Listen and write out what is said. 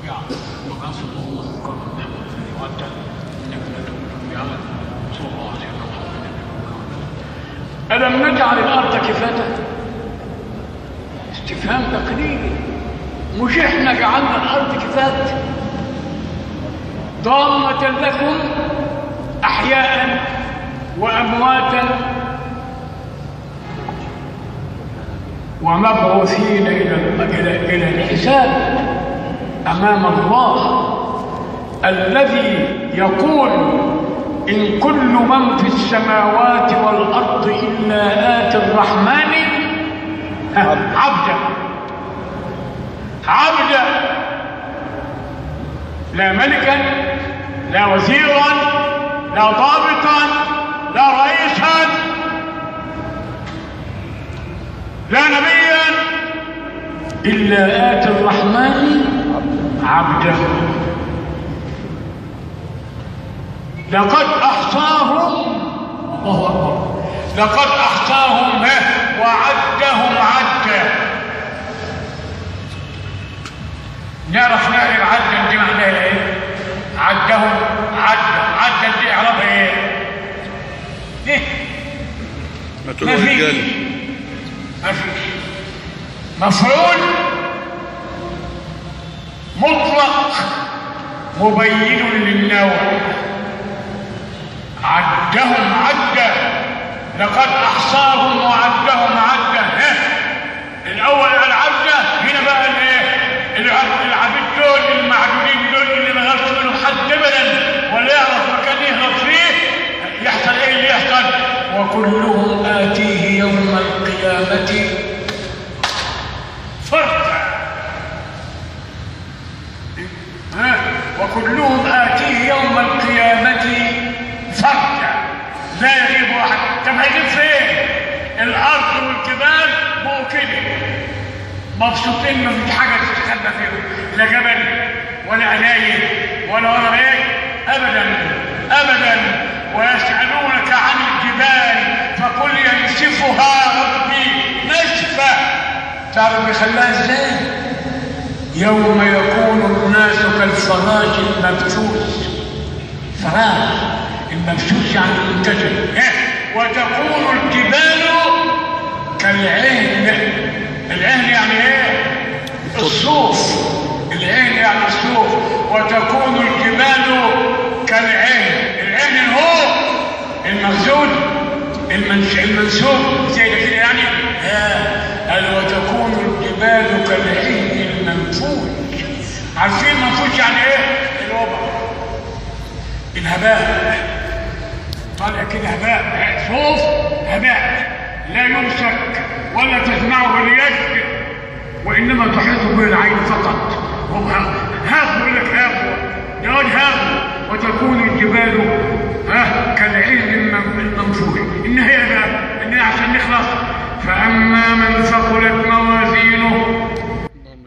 يعني وقصد الله قرن يودع انك لتؤمن بعمل صورات ألم نجعل الأرض كفاتا استفهام تقريري مش احنا جعلنا الأرض كفات ضامة لكم أحياء وأمواتا ومبعوثين إلى إلى إلى الحساب أمام الله الذي يقول إن كل من في السماوات والأرض إلا آتي الرحمن عبدا عبدا لا ملكا لا وزيرا لا ضابطا لا رئيسا لا نبيا إلا آتي الرحمن عبدا لقد أحصاهم الله أكبر لقد أحصاهم وعدهم عدا نعرف نعرف عدا دي معناها ايه عدهم عدا عدا دي اعرابها ايه ايه ما ما تقولوا في رجال ما فيش مفعول مطلق مبين للنوع عدهم عدا لقد احصاهم وعدهم عدا ها الاول العبده هنا بقى الايه العب- العبيد دول المعدودين دول اللي ما يعرفش منهم حد ابدا ولا يعرف مكان يهرب فيه يحصل ايه اللي يحصل وكلهم اتيه يوم القيامه فردا ها؟ وكلهم آتيه يوم القيامة فردا لا يغيب أحد طب هيجيب فين؟ الأرض والجبال بقوا كده مبسوطين ما فيش حاجة تستخبى فيهم لا جبل ولا عناية ولا ولا ايه أبدا أبدا ويسألونك عن الجبال فقل ينسفها ربي نسفا تعرف بيخليها ازاي؟ يوم يكون الناس كالفراش المبثوث فراش المبثوث يعني المنتشر إيه؟ وتكون الجبال كالعهن العهن يعني ايه الصوف العهن يعني الصوف وتكون الجبال كالعهن العهن هو المخزون المنش... المنسوب زي كده يعني آه. قال وتكون الجبال كالعهن المنفوش عارفين منفوش يعني ايه الوضع الهباء طالع كده هباء صوف هباء لا يمسك ولا تسمعه اليد وانما تحيط به العين فقط هم هاخوا يقول لك هاخوا يقول هاخوا وتكون الجبال ها كالعهن